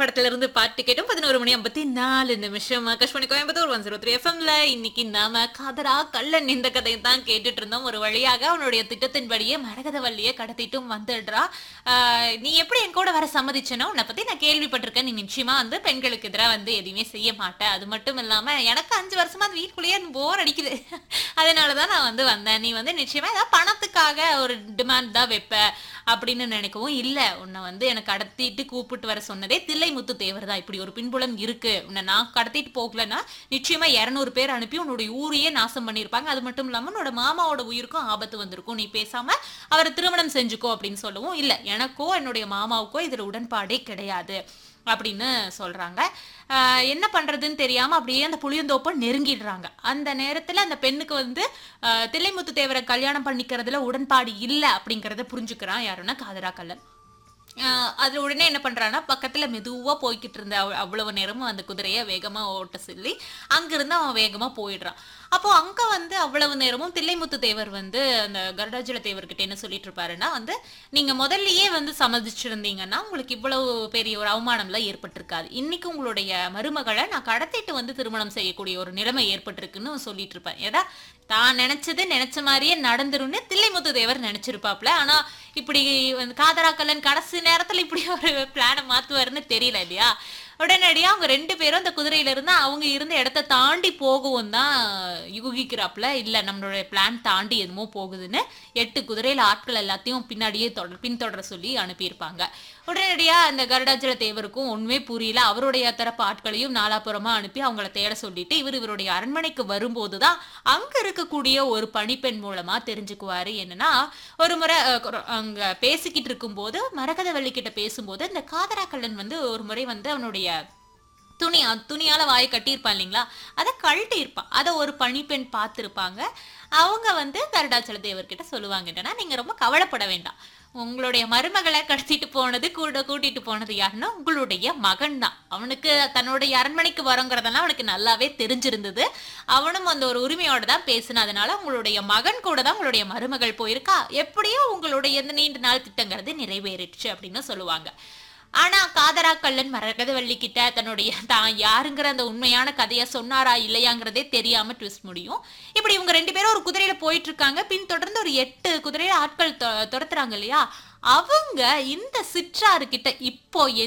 படத்துல இருந்து பாட்டு கேட்டோம் பதினோரு மணி ஐம்பத்தி நாலு நிமிஷம் Akashvani Coimbatore one zero three எஃப்எம்ல இன்னைக்கு நாம காதரா கள்ளன் இந்த கதையை தான் கேட்டுட்டு இருந்தோம் ஒரு வழியாக அவனுடைய திட்டத்தின்படியே மரகதவல்லியை கடத்திட்டும் வந்துடுறா ஆஹ் நீ எப்படி என் கூட வர சம்மதிச்சனோ உன்னை பத்தி நான் கேள்விப்பட்டிருக்கேன் நீ நிச்சயமா வந்து பெண்களுக்கு எதிராக வந்து எதுவுமே செய்ய மாட்டேன் அது மட்டும் இல்லாம எனக்கு அஞ்சு வருஷமா அந்த வீட்டுக்குள்ளேயே போர் அடிக்குது அதனாலதான் நான் வந்து வந்தேன் நீ வந்து நிச்சயமா ஏதாவது பணத்துக்காக ஒரு டிமாண்ட் தான் வைப்ப அப்படின்னு நினைக்கவும் இல்ல உன்னை வந்து எனக்கு கடத்திட்டு கூப்பிட்டு வர சொன்னதே தில்லைமுத்து தேவர் தான் இப்படி ஒரு பின்புலம் இருக்கு உன்னை நான் கடத்திட்டு போகலன்னா நிச்சயமா இருநூறு பேர் அனுப்பி உன்னுடைய ஊரையே நாசம் பண்ணியிருப்பாங்க அது மட்டும் இல்லாம உன்னோட மாமாவோட உயிருக்கும் ஆபத்து வந்திருக்கும் நீ பேசாம அவரை திருமணம் செஞ்சுக்கோ அப்படின்னு சொல்லவும் இல்ல எனக்கோ என்னுடைய மாமாவுக்கோ இதுல உடன்பாடே கிடையாது அப்படின்னு சொல்றாங்க ஆஹ் என்ன பண்றதுன்னு தெரியாம அப்படியே அந்த புளியந்தோப்பை நெருங்கிடுறாங்க அந்த நேரத்துல அந்த பெண்ணுக்கு வந்து ஆஹ் தில்லைமுத்து தேவரை கல்யாணம் பண்ணிக்கிறதுல உடன்பாடு இல்லை அப்படிங்கறத புரிஞ்சுக்கிறான் யாருன்னா காதரா கல்லன் ஆஹ் அது உடனே என்ன பண்றான்னா பக்கத்துல மெதுவா போய்கிட்டு இருந்த அவ- அவ்வளவு நேரமும் அந்த குதிரையை வேகமா ஓட்ட சொல்லி அங்கிருந்து அவன் வேகமா போயிடுறான் அப்போ அங்க வந்து அவ்வளவு நேரமும் தில்லைமுத்து தேவர் வந்து அந்த கருடாஜல தேவர்கிட்ட என்ன சொல்லிட்டு இருப்பாருன்னா வந்து நீங்க முதல்லயே வந்து சம்மதிச்சிருந்தீங்கன்னா உங்களுக்கு இவ்வளவு பெரிய ஒரு அவமானம்லாம் ஏற்பட்டிருக்காது இன்னைக்கு உங்களுடைய மருமகளை நான் கடத்திட்டு வந்து திருமணம் செய்யக்கூடிய ஒரு நிலைமை ஏற்பட்டிருக்குன்னு சொல்லிட்டு இருப்பேன் ஏதா தான் நினைச்சது நினைச்ச மாதிரியே நடந்துரும்னு தில்லைமுத்து தேவர் நினைச்சிருப்பாப்ல ஆனா இப்படி வந்து காதராக்கல்லன் கடைசி நேரத்துல இப்படி ஒரு பிளானை மாத்துவாருன்னு தெரியல இல்லையா உடனடியா அவங்க ரெண்டு பேரும் அந்த குதிரையில இருந்து அவங்க இருந்த இடத்த தாண்டி போகவும் தான் யூகிக்கிறாப்புல இல்ல நம்மளுடைய பிளான் தாண்டி எதுமோ போகுதுன்னு எட்டு குதிரையில ஆட்கள் எல்லாத்தையும் பின்னாடியே தொடர் பின்தொடர சொல்லி அனுப்பியிருப்பாங்க உடனடியா அந்த கருடாச்சல தேவருக்கும் ஒண்ணுமே புரியல அவருடைய தரப்பு ஆட்களையும் நாலாபுறமா அனுப்பி அவங்கள தேட சொல்லிட்டு இவர் இவருடைய அரண்மனைக்கு வரும்போதுதான் அங்க இருக்கக்கூடிய ஒரு பணிப்பெண் மூலமா தெரிஞ்சுக்குவாரு என்னன்னா ஒரு முறை அஹ், கொ- அங்க பேசிக்கிட்டு இருக்கும்போது மரகதவள்ளி கிட்ட பேசும்போது இந்த காதராக்கல்லன் வந்து ஒரு முறை வந்து அவனுடைய துணி அ- துணியால வாயை கட்டியிருப்பான் இல்லைங்களா அதை கழட்டி இருப்பான் அதை ஒரு பணிப்பெண் பார்த்துருப்பாங்க அவங்க வந்து கருடாச்சல தேவர்கிட்ட சொல்லுவாங்க என்னன்னா நீங்க ரொம்ப கவலைப்பட வேண்டாம் உங்களுடைய மருமகளை கடத்திட்டு போனது கூட கூட்டிட்டு போனது யாருன்னா உங்களுடைய மகன் தான் அவனுக்கு தன்னுடைய அரண்மனைக்கு வரோங்கிறதெல்லாம் அவனுக்கு நல்லாவே தெரிஞ்சிருந்தது அவனும் அந்த ஒரு உரிமையோட தான் பேசின அதனால உங்களுடைய மகன் கூட தான் உங்களுடைய மருமகள் போயிருக்கா எப்படியோ உங்களுடைய இந்த நீண்ட நாள் திட்டங்கிறது நிறைவேறிடுச்சு அப்படின்னு சொல்லுவாங்க ஆனா காதரா கல்லன் மரகதவள்ளி கிட்ட தன்னுடைய தான் யாருங்கிற அந்த உண்மையான கதையை சொன்னாரா இல்லையாங்கிறதே தெரியாம ட்விஸ்ட் முடியும் இப்படி இவங்க ரெண்டு பேரும் ஒரு குதிரையில போயிட்டு இருக்காங்க பின் தொடர்ந்து ஒரு எட்டு குதிரையில ஆட்கள் தொ- துரத்துறாங்க இல்லையா அவங்க இந்த சிற்றாரு கிட்ட இப்போ